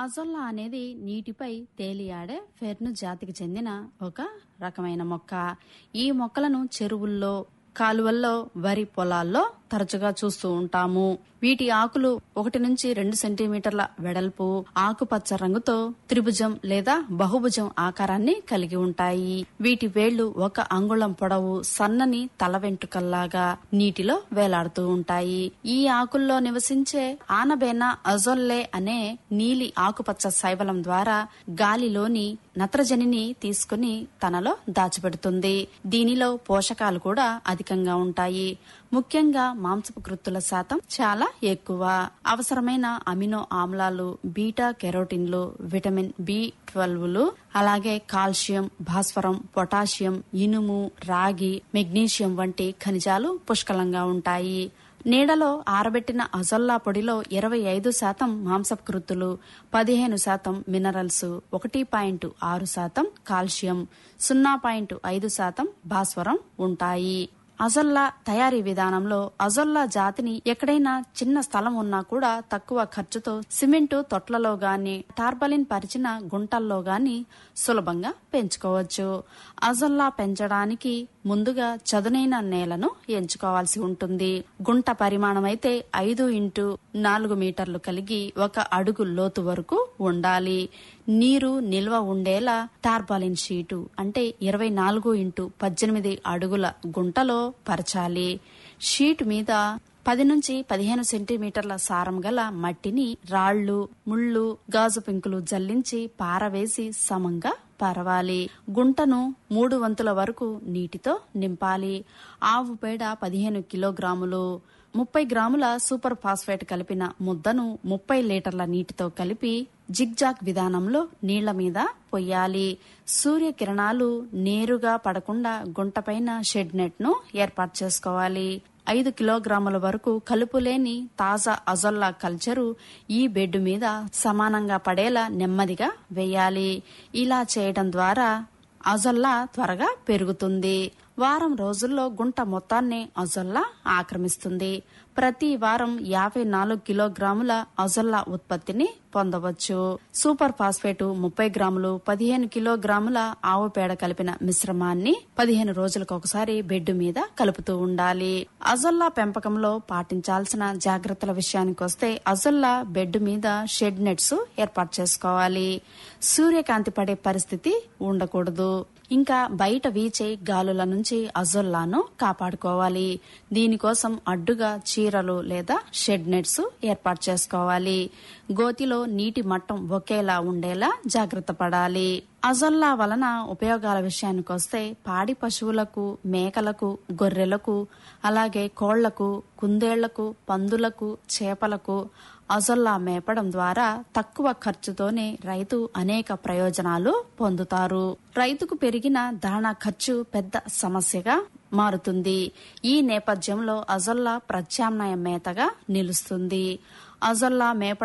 azolla అనేది నీటిపై తేలియాడే ఫెర్ను జాతికి చెందిన ఒక రకమైన మొక్క ఈ మొక్కలను చెరువుల్లో కాలువల్లో వరి పొలాల్లో తరచుగా చూస్తూ ఉంటాము వీటి ఆకులు ఒకటి నుంచి రెండు సెంటీమీటర్ల వెడల్పు ఆకుపచ్చ రంగుతో త్రిభుజం లేదా బహుభుజం ఆకారాన్ని కలిగి ఉంటాయి వీటి వేళ్లు ఒక అంగుళం పొడవు సన్నని తల వెంట్రుకల్లాగా నీటిలో వేలాడుతూ ఉంటాయి ఈ ఆకుల్లో నివసించే ఆనబేన అజొల్లే అనే నీలి ఆకుపచ్చ శైవలం ద్వారా గాలిలోని నత్రజనిని తీసుకుని తనలో దాచిపెడుతుంది దీనిలో పోషకాలు కూడా అధికంగా ఉంటాయి ముఖ్యంగా మాంసపు కృత్తుల శాతం చాలా ఎక్కువ అవసరమైన అమినో ఆమ్లాలు బీటా కెరోటిన్లు విటమిన్ బి ట్వెల్వ్లు అలాగే కాల్షియం భాస్వరం పొటాషియం ఇనుము రాగి మెగ్నీషియం వంటి ఖనిజాలు పుష్కలంగా ఉంటాయి నీడలో ఆరబెట్టిన అజొల్లా పొడిలో ఇరవై ఐదు శాతం మాంసపు కృత్తులు పదిహేను శాతం మినరల్స్ ఒకటి పాయింట్ ఆరు శాతం కాల్షియం సున్నా పాయింట్ ఐదు శాతం భాస్వరం ఉంటాయి అజొల్లా తయారీ విధానంలో అజొల్లా జాతిని ఎక్కడైనా చిన్న స్థలం ఉన్నా కూడా తక్కువ ఖర్చుతో సిమెంటు తొట్లలో గాని టార్బలిన్ పరిచిన గుంటల్లో గాని సులభంగా పెంచుకోవచ్చు అజొల్లా పెంచడానికి ముందుగా చదునైన నేలను ఎంచుకోవాల్సి ఉంటుంది గుంట పరిమాణం అయితే ఐదు ఇంటూ నాలుగు మీటర్లు కలిగి ఒక అడుగు లోతు వరకు ఉండాలి నీరు నిల్వ ఉండేలా టార్బాలిన్ షీటు అంటే ఇరవై నాలుగు ఇంటూ పద్దెనిమిది అడుగుల గుంటలో పరచాలి షీట్ మీద పది నుంచి పదిహేను సెంటీమీటర్ల సారం గల మట్టిని రాళ్లు ముళ్ళు గాజు పెంకులు జల్లించి పారవేసి సమంగా పరవాలి గుంటను మూడు వంతుల వరకు నీటితో నింపాలి ఆవు పేడ పదిహేను కిలోగ్రాములు ముప్పై గ్రాముల సూపర్ ఫాస్ఫేట్ కలిపిన ముద్దను ముప్పై లీటర్ల నీటితో కలిపి జిగ్జాగ్ విధానంలో నీళ్ల మీద పొయ్యాలి సూర్యకిరణాలు నేరుగా పడకుండా గుంటపైన షెడ్ నెట్ ను ఏర్పాటు చేసుకోవాలి ఐదు కిలోగ్రాముల వరకు కలుపు లేని తాజా అజొల్లా కల్చరు ఈ బెడ్ మీద సమానంగా పడేలా నెమ్మదిగా వేయాలి ఇలా చేయడం ద్వారా అజొల్లా త్వరగా పెరుగుతుంది వారం రోజుల్లో గుంట మొత్తాన్ని అజొల్లా ఆక్రమిస్తుంది ప్రతి వారం యాభై నాలుగు కిలోగ్రాముల అజొల్లా ఉత్పత్తిని పొందవచ్చు సూపర్ ఫాస్ఫేట్ ముప్పై గ్రాములు పదిహేను కిలోగ్రాముల ఆవు పేడ కలిపిన మిశ్రమాన్ని పదిహేను రోజులకు ఒకసారి బెడ్ మీద కలుపుతూ ఉండాలి అజొల్లా పెంపకంలో పాటించాల్సిన జాగ్రత్తల విషయానికి వస్తే అజొల్లా బెడ్ మీద షెడ్ నెట్స్ ఏర్పాటు చేసుకోవాలి సూర్యకాంతి పడే పరిస్థితి ఉండకూడదు ఇంకా బయట వీచే గాలుల నుంచి అజొల్లాను కాపాడుకోవాలి దీనికోసం అడ్డుగా చీరలు లేదా షెడ్ నెట్స్ ఏర్పాటు చేసుకోవాలి గోతిలో నీటి మట్టం ఒకేలా ఉండేలా జాగ్రత్త పడాలి అజొల్లా వలన ఉపయోగాల విషయానికి వస్తే పాడి పశువులకు మేకలకు గొర్రెలకు అలాగే కోళ్లకు కుందేళ్లకు పందులకు చేపలకు అజొల్లా మేపడం ద్వారా తక్కువ ఖర్చుతోనే రైతు అనేక ప్రయోజనాలు పొందుతారు రైతుకు పెరిగిన దాణా ఖర్చు పెద్ద సమస్యగా మారుతుంది ఈ నేపథ్యంలో అజొల్లా ప్రత్యామ్నాయ మేతగా నిలుస్తుంది అజొల్లా మేప